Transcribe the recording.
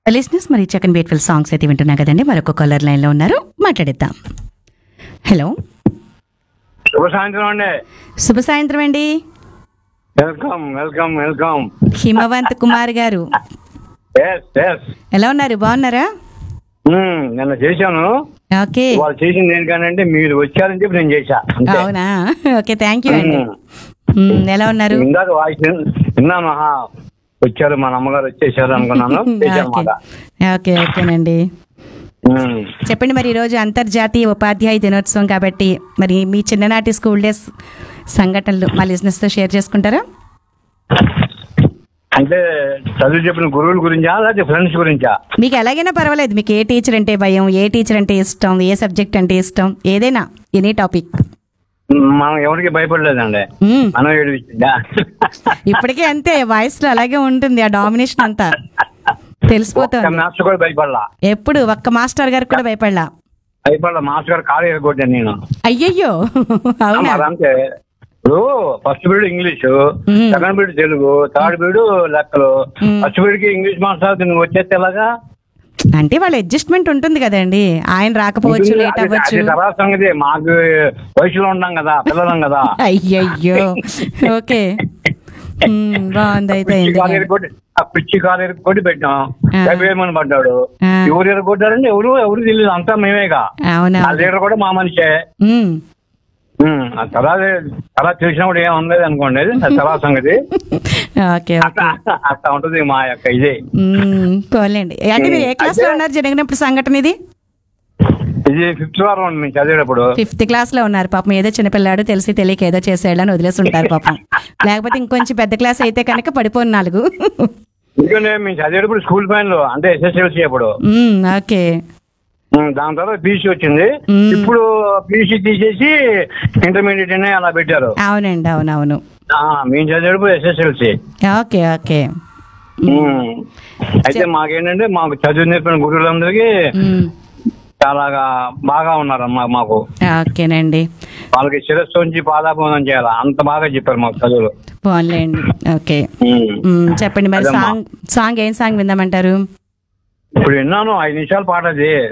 లిస్నెస్ మరి చక్కని beautiful songs అయితే వింటున్నా కదండి మరొక కాలర్ లైన్ లో ఉన్నారు మాట్లాడేద్దాం హలో శుభ సాయంత్రం అండి శుభ సాయంత్రం అండి welcome welcome welcome Himavanth Kumar గారు ఎస్ ఎస్ ఎలా ఉన్నారు బాగున్నారా నిన్న చేశాను ఓకే వాళ్ళు చేసింది ఏంటంటే మీరు వచ్చారని చెప్పి నేను చేశా అంతే అవునా ఓకే థ్యాంక్ యూ అండి మ్మ్, ఎలా ఉన్నారు ఇందాక వాయిస్ విన్నాను ఆహా, వచ్చారు మా అమ్మగారు వచ్చేసారు అనుకున్నాను చేశాను ఓకే మాట ఓకే ఓకేనండి ఉమ్. చెప్పండి మరి ఈరోజు అంతర్జాతీయ ఉపాధ్యాయ దినోత్సవం కాబట్టి మరి మీ చిన్ననాటి స్కూల్ డేస్ సంఘటనలు మా లిజినెస్తో షేర్ చేసుకుంటారా అంటే చదువు చెప్పిన గురువుల గురించా లేకపోతే ఫ్రెండ్స్ గురించా మీకు ఎలాగైనా పర్వాలేదు మీకు ఏ టీచర్ అంటే భయం ఏ టీచర్ అంటే ఇష్టం ఏ సబ్జెక్ట్ అంటే ఇష్టం ఏదైనా ఎనీ టాపిక్ మనం ఎవరికి భయపడలేదండి మ్మ్. మనం ఏడిపించిందా ఇప్పటికే అంతే వాయిస్ లో అలాగే ఉంటుంది ఆ డామినేషన్ అంతా తెలిసిపోతుంది మ్యాథ్స్ కూడా భయపడలా ఎప్పుడు ఒక్క మాస్టర్ గారికి కూడా భయపడలా భయపడలా మాస్టర్ గారు కాలు ఎరగొట్టాను నేను అయ్యయ్యో అవునా మరి అంతే ఇప్పుడు ఫస్ట్ పీరియడ్ ఇంగ్లీష్ మ్మ్. Second period Telugu third period లెక్కలు మ్మ్. ఫస్ట్ పీరియడ్ కి ఇంగ్లీష్ మాస్టర్ నువ్వు వచ్చేస్తే ఎలాగా అంటే వాళ్ళ అడ్జస్ట్మెంట్ ఉంటుంది కదండి ఆయన రాకపోవచ్చు ఉంటుంది. లేట్ అది- అవ్వచ్చు అది తర్వాత సంగతి మాకు వయసులో ఉన్నాం కదా పిల్లలం కదా అయ్యయ్యో ఓకే మ్మ్, బాగుంది అయితే పిచ్చి కాలు ఎందుకంటే ఎరగొట్టి ఆ పిచ్చి కాలు ఎరగొట్టి పెట్టాం ఆ. కవిమని పడ్డాడు ఆ. ఎవరు ఎరగొట్టారంటే ఎవరు ఎవరు తెలియదు అంతా మేమేగా అవునా ఆ లీడర్ కూడా మా మనిషే మ్మ్. ఉమ్, ఆ తర్వాత తర్వాత తెలిసినప్పుడు ఏం ఉండలేదు అనుకోండి అది తర్వాత సంగతి ఓకే అట్లా ఓకే అట్లా ఉంటుంది మా యొక్క ఇదే మ్మ్, పోలేండి అంటే మీరు ఏ క్లాస్ లో అయితే- ఉన్నారు జరిగినప్పుడు సంఘటన ఇది ఇది ఫిఫ్త్ వారం మేము చదివేటప్పుడు ఫిఫ్త్ క్లాస్ లో ఉన్నారు పాపం ఏదో చిన్నపిల్లాడు తెలిసి తెలియక ఏదో చేసేయాలని వదిలేసి ఉంటారు పాపం లేకపోతే ఇంకొంచెం పెద్ద క్లాస్ అయితే కనుక పడిపోను నాలుగు ఎందుకంటే మేము చదివేటప్పుడు స్కూల్ పైన అంటే ఎస్ఎస్ఎల్సీ అప్పుడు మ్మ్, ఓకే ఉమ్, దాని తర్వాత పీసీ వచ్చింది మ్మ్. ఇప్పుడు పీసీ తీసేసి ఇంటర్మీడియట్ అనే అలా పెట్టారు అవునండి అవునవును ఆ, మేము చదివేటప్పుడు ఎస్ఎస్ఎల్సీ ఓకే ఓకే అయితే మాకేంటంటే మాకు చదువు నేర్పిన గురువులందరికీ మ్మ్, చాలా బాగా ఉన్నారమ్మా మాకు ఓకేనండి వాళ్ళకి శిరస్సు ఉంచి పాదాపనం చేయాలి అంత బాగా చెప్పారు మాకు చదువులు పోన్లేండి ఓకే ఉమ్. మ్మ్, చెప్పండి మరి అదమ్మా. సాంగ్ సాంగ్ ఏం సాంగ్ విందామంటారు ఇప్పుడు విన్నాను ఐదు నిమిషాల పాట అది